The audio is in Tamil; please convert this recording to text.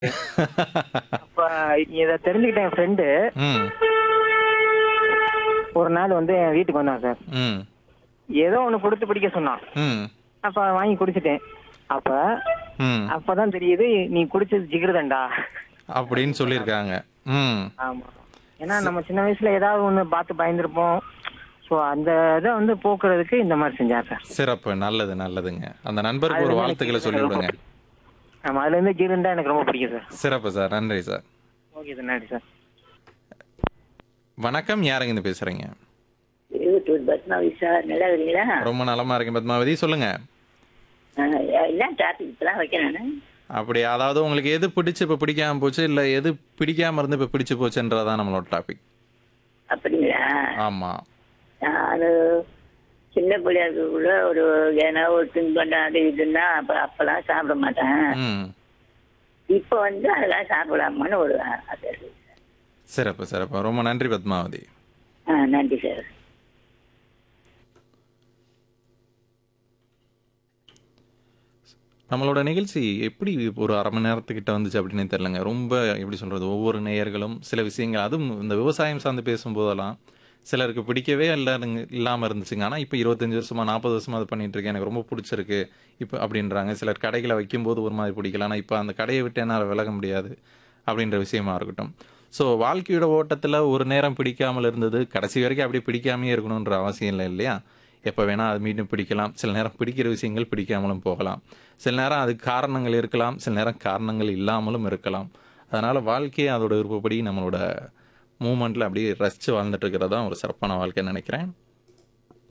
அப்ப இத தெரிஞ்சுக்கிட்ட என் ஃப்ரெண்டு ம் ஒரு நாள் வந்து என் வீட்டுக்கு வந்தான் சார் ம் ஏதோ ஒண்ணு கொடுத்து பிடிக்க சொன்னான் ம் அப்ப வாங்கி குடிச்சிட்டேன் அப்ப ம் அப்பதான் தெரியுது நீ குடிச்சது ஜிகிருதண்டா அப்படின்னு சொல்லியிருக்காங்க ம் ஆமா ஏன்னா நம்ம சின்ன வயசுல ஏதாவது ஒண்ணு பார்த்து பயந்துருப்போம் சோ அந்த இதை வந்து போக்குறதுக்கு இந்த மாதிரி செஞ்சார் சார் சிறப்பு நல்லது நல்லதுங்க அந்த நண்பருக்கு ஒரு வாழ்த்துக்களை சொல்லி விடுங்க ஆமா அதுல இருந்து ஜிகிருந்தா எனக்கு ரொம்ப பிடிக்கும் சார் சிறப்பு சார் நன்றி சார் ஓகே சார் நன்றி சார் வணக்கம் யாருங்க இருந்து பேசுறீங்க இருபத்தூர் பத்மாவி சார் நல்லா இருக்கீங்களா ரொம்ப நலமா இருக்கேன் பத்மாவதி சொல்லுங்க ஆஹ் எல்லாம் டாபிக் இப்பதான் வைக்கிறேன் அப்படி அதாவது உங்களுக்கு எது பிடிச்சு இப்ப பிடிக்காம போச்சு இல்ல எது பிடிக்காம இருந்து இப்ப பிடிச்சு போச்சுன்றதான் நம்மளோட டாபிக் அப்படிங்களா ஆமா நான் சின்ன பிள்ளையா இருக்கக்குள்ள ஒரு ஏன்னா ஒரு தின்பண்டம் அது இதுன்னா அப்ப அப்பெல்லாம் சாப்பிட மாட்டேன் ம் இப்போ வந்து அதெல்லாம் சாப்பிடலாமான்னு ஒரு ஆசை இருக்கு சிறப்பு சிறப்பு ரொம்ப நன்றி பத்மாவதி ஆ நன்றி சார் நம்மளோட நிகழ்ச்சி எப்படி ஒரு அரை மணி நேரத்துக்கிட்ட வந்துச்சு அப்படின்னு தெரியலங்க ரொம்ப எப்படி சொல்றது ஒவ்வொரு நேயர்களும் சில விஷயங்கள் அதுவும் இந்த விவசாயம் சார்ந்து பேசும்போதெல்லாம் சிலருக்கு பிடிக்கவே இல்லைங்க இல்லாமல் இருந்துச்சுங்க ஆனால் இப்போ இருபத்தஞ்சு வருஷமா நாற்பது வருஷமா அது பண்ணிட்டு இருக்கேன் எனக்கு ரொம்ப பிடிச்சிருக்கு இப்போ அப்படின்றாங்க சிலர் கடைகளை வைக்கும்போது ஒரு மாதிரி பிடிக்கல ஆனால் இப்போ அந்த கடையை விட்டு என்னால் விலக முடியாது அப்படின்ற விஷயமா இருக்கட்டும் ஸோ வாழ்க்கையோட ஓட்டத்தில் ஒரு நேரம் பிடிக்காமல் இருந்தது கடைசி வரைக்கும் அப்படியே பிடிக்காமையே இருக்கணுன்ற அவசியம் இல்லை இல்லையா எப்போ வேணால் அது மீண்டும் பிடிக்கலாம் சில நேரம் பிடிக்கிற விஷயங்கள் பிடிக்காமலும் போகலாம் சில நேரம் அதுக்கு காரணங்கள் இருக்கலாம் சில நேரம் காரணங்கள் இல்லாமலும் இருக்கலாம் அதனால் வாழ்க்கையை அதோட விருப்பப்படி நம்மளோட மூமெண்ட்டில் அப்படியே ரசித்து வாழ்ந்துட்டு இருக்கிறது தான் ஒரு சிறப்பான வாழ்க்கைன்னு நினைக்கிறேன்